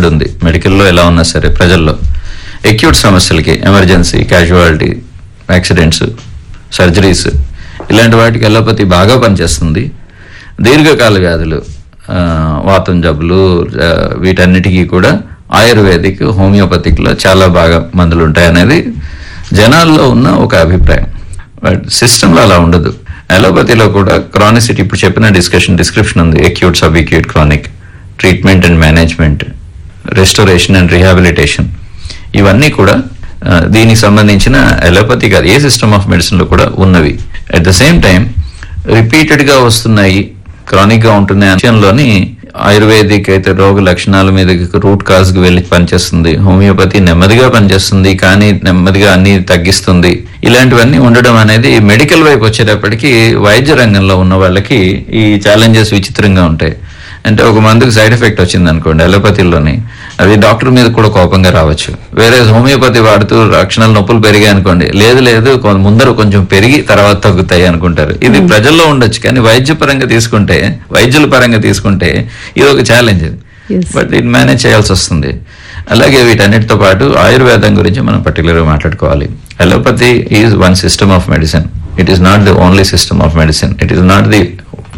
Demand ఉంది మెడికల్లో ఎలా ఉన్నా సరే ప్రజల్లో ఎక్యూట్ సమస్యలకి ఎమర్జెన్సీ క్యాజువాలిటీ యాక్సిడెంట్స్ సర్జరీస్ ఇలాంటి వాటికి ఎలోపతి బాగా పనిచేస్తుంది దీర్ఘకాల వ్యాధులు ఆ, వాతం జబ్బులు ఆ, వీటన్నిటికీ కూడా ఆయుర్వేదిక్ హోమియోపతిక్లో చాలా బాగా మందులు ఉంటాయి అనేది జనాల్లో ఉన్న ఒక అభిప్రాయం బట్ సిస్టంలో అలా ఉండదు అలోపతిలో కూడా క్రానిసిటీ ఇప్పుడు చెప్పిన డిస్కషన్ డిస్క్రిప్షన్ ఉంది acute sub acute chronic treatment and management restoration and rehabilitation ఇవన్నీ కూడా ఆ, దీనికి సంబంధించిన అలోపతి కాదు ఏ సిస్టమ్ ఆఫ్ మెడిసిన్లో కూడా ఉన్నవి అట్ ద సేమ్ టైం రిపీటెడ్గా వస్తున్నాయి క్రానిక్గా ఉంటున్నాయి విషయంలోని ఆయుర్వేదిక్ అయితే రోగ లక్షణాల మీద రూట్ కాజ్కి వెళ్ళి పనిచేస్తుంది హోమియోపతి నెమ్మదిగా పనిచేస్తుంది కానీ నెమ్మదిగా అన్ని తగ్గిస్తుంది ఇలాంటివన్నీ ఉండడం అనేది మెడికల్ వైపు వచ్చేటప్పటికి వైద్య రంగంలో ఉన్న వాళ్ళకి ఈ ఛాలెంజెస్ విచిత్రంగా ఉంటాయి అంటే ఒక మందుకు సైడ్ ఎఫెక్ట్ వచ్చింది అనుకోండి అలోపతిలోని అది డాక్టర్ మీద కూడా కోపంగా రావచ్చు వేరే హోమియోపతి వాడుతూ లక్షణాలు నొప్పులు పెరిగాయి అనుకోండి లేదు లేదు కొ- ముందర కొంచెం పెరిగి తర్వాత తగ్గుతాయి అనుకుంటారు ఇది ప్రజల్లో ఉండొచ్చు కానీ వైద్య పరంగా తీసుకుంటే వైద్యుల పరంగా తీసుకుంటే ఇది ఒక ఛాలెంజ్ Yes. బట్ ఇది మేనేజ్ చేయాల్సి వస్తుంది అలాగే వీటన్నిటితో పాటు ఆయుర్వేదం గురించి మనం పర్టికులర్గా మాట్లాడుకోవాలి allopathy is one system of medicine it is not the only system of medicine it is not the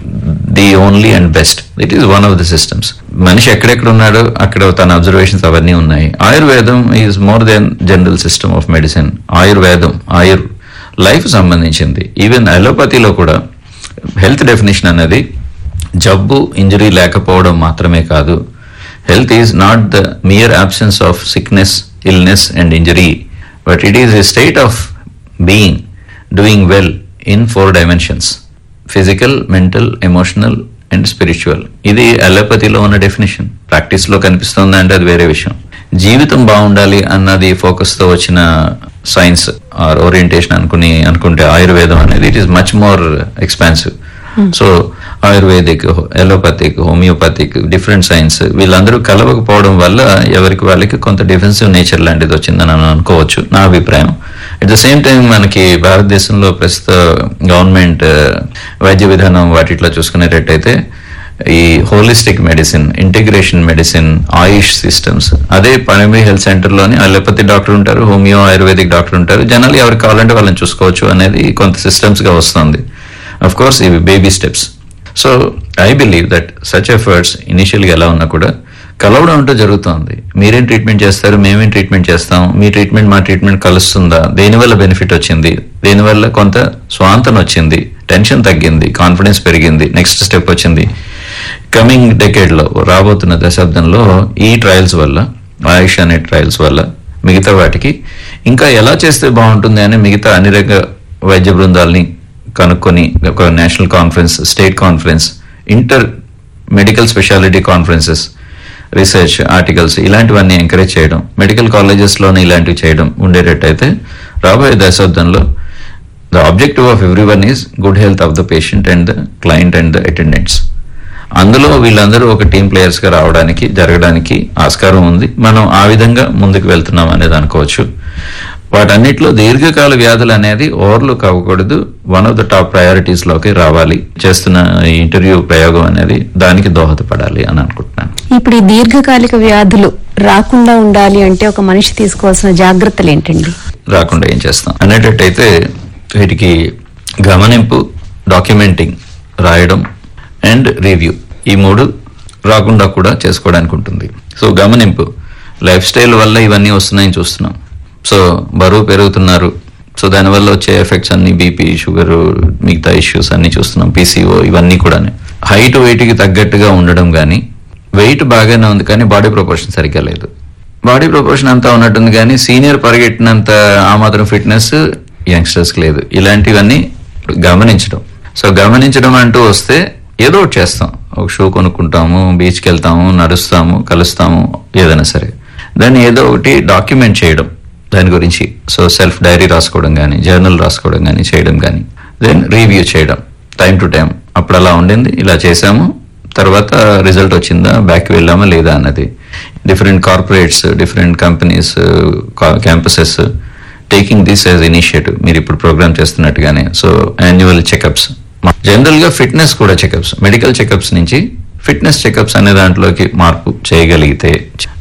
the only and best it is one of the systems మనిషి ఎక్కడెక్కడ ఉన్నాడో అక్కడ తన అబ్జర్వేషన్స్ అవన్నీ ఉన్నాయి ఆయుర్వేదం is more than general system of medicine ఆయుర్వేదం ఆయుర్ లైఫ్ సంబంధించింది ఈవెన్ అలోపతిలో కూడా హెల్త్ డెఫినేషన్ అనేది జబ్బు ఇంజరీ లేకపోవడం మాత్రమే కాదు health is not the mere absence of sickness illness and injury but it is a state of being doing well in four dimensions physical mental emotional and spiritual ఇది అలోపతిలో ఉన్న definition ప్రాక్టీస్లో కనిపిస్తుంది అంటే అది వేరే విషయం జీవితం బాగుండాలి అన్నది ఫోకస్ తో వచ్చిన సైన్స్ ఆర్ ఓరియంటేషన్ అనుకుని అనుకుంటే ఆయుర్వేదం అనేది it is much more expansive so ayurvedic allopathic homeopathic different science వీళ్ళందరూ కలవకపోవడం వల్ల ఎవరికి వాళ్ళకి కొంత డిఫెన్సివ్ నేచర్ లాంటిది వచ్చిందని అని అనుకోవచ్చు నా అభిప్రాయం అట్ ద సేమ్ టైం మనకి భారతదేశంలో ప్రస్తుత గవర్నమెంట్ వైద్య విధానం వాటిట్లో చూసుకునేటట్టయితే ఈ holistic medicine integration medicine AYUSH systems అదే ప్రైమరీ హెల్త్ సెంటర్లోని అలోపతి డాక్టర్ ఉంటారు హోమియో ఆయుర్వేదిక్ డాక్టర్ ఉంటారు జనాలు ఎవరికి కావాలంటే వాళ్ళని చూసుకోవచ్చు అనేది కొంత సిస్టమ్స్గా వస్తుంది అఫ్ కోర్స్ ఇవి baby steps so I believe that such efforts ఇనిషియల్గా ఎలా ఉన్నా కూడా కలవడం అంటూ జరుగుతోంది మీరేం ట్రీట్మెంట్ చేస్తారు మేమేం ట్రీట్మెంట్ చేస్తాం మీ ట్రీట్మెంట్ మా ట్రీట్మెంట్ కలుస్తుందా దేనివల్ల బెనిఫిట్ వచ్చింది దేనివల్ల కొంత స్వాంతన వచ్చింది టెన్షన్ తగ్గింది కాన్ఫిడెన్స్ పెరిగింది నెక్స్ట్ స్టెప్ వచ్చింది కమింగ్ డెకేడ్లో రాబోతున్న దశాబ్దంలో ఈ ట్రయల్స్ వల్ల ఆయుష్ అనే ట్రయల్స్ వల్ల మిగతా వాటికి ఇంకా ఎలా చేస్తే బాగుంటుంది అని మిగతా అన్ని రకాల వైద్య బృందాలని కనుక్కొని ఒక national conference state conference inter medical speciality conferences research articles ఇలాంటివన్నీ ఎంకరేజ్ చేయడం మెడికల్ కాలేజెస్లోనే ఇలాంటివి చేయడం ఉండేటట్టయితే రాబోయే దశాబ్దంలో the objective of everyone is good health of the patient and the client and the attendants అందులో వీళ్ళందరూ ఒక టీం ప్లేయర్స్ గా రావడానికి జరగడానికి ఆస్కారం ఉంది మనం ఆ విధంగా ముందుకు వెళ్తున్నాం అనేది అనుకోవచ్చు వాటన్నిటిలో దీర్ఘకాల వ్యాధులు అనేది ఓవర్లుక్ అవ్వకూడదు one of the top priorities లోకి రావాలి చేస్తున్న ఈ ఇంటర్వ్యూ ప్రయోగం అనేది దానికి దోహదపడాలి అని అనుకుంటున్నాను ఇప్పుడు ఈ దీర్ఘకాలిక వ్యాధులు రాకుండా ఉండాలి అంటే ఒక మనిషి తీసుకోవాల్సిన జాగ్రత్తలు ఏంటండి రాకుండా ఏం చేస్తాం అనేటట్టయితే వీటికి గమనింపు డాక్యుమెంటింగ్ రాయడం అండ్ రివ్యూ ఈ మూడు రాకుండా కూడా చేసుకోవడానికి ఉంటుంది సో గమనింపు లైఫ్ స్టైల్ వల్ల ఇవన్నీ వస్తున్నాయని చూస్తున్నాం సో బరువు పెరుగుతున్నారు సో దానివల్ల వచ్చే ఎఫెక్ట్స్ అన్ని బీపీ షుగర్ మిగతా ఇష్యూస్ అన్ని చూస్తున్నాం పీసీఓ ఇవన్నీ కూడా హైట్ వెయిట్కి తగ్గట్టుగా ఉండడం కానీ వెయిట్ బాగానే ఉంది కానీ బాడీ ప్రపోర్షన్ సరిగ్గా లేదు బాడీ ప్రపోర్షన్ అంతా ఉన్నట్టుంది కానీ సీనియర్ పరిగెట్టినంత ఆ మాత్రం ఫిట్నెస్ యంగ్స్టర్స్కి లేదు ఇలాంటివన్నీ గమనించడం సో గమనించడం అంటూ వస్తే ఏదో ఒకటి చేస్తాం ఒక షూ కొనుక్కుంటాము బీచ్కి వెళ్తాము నడుస్తాము కలుస్తాము ఏదైనా సరే దాన్ని ఏదో ఒకటి డాక్యుమెంట్ చేయడం దాని గురించి సో సెల్ఫ్ డైరీ రాసుకోవడం కానీ జర్నల్ రాసుకోవడం కానీ చేయడం కానీ దెన్ రివ్యూ చేయడం టైం టు టైం అప్పుడు అలా ఉండింది ఇలా చేసాము తర్వాత రిజల్ట్ వచ్చిందా బ్యాక్ వెళ్ళామా లేదా అన్నది different corporates different companies campuses taking this as initiative మీరు ఇప్పుడు ప్రోగ్రామ్ చేస్తున్నట్టుగానే సో యాన్యువల్ చెకప్స్ జనరల్ గా ఫిట్నెస్ కూడా చెకప్స్ మెడికల్ చెకప్స్ నుంచి ఫిట్నెస్ చెకప్స్ అనే దాంట్లోకి మార్పు చేయగలిగితే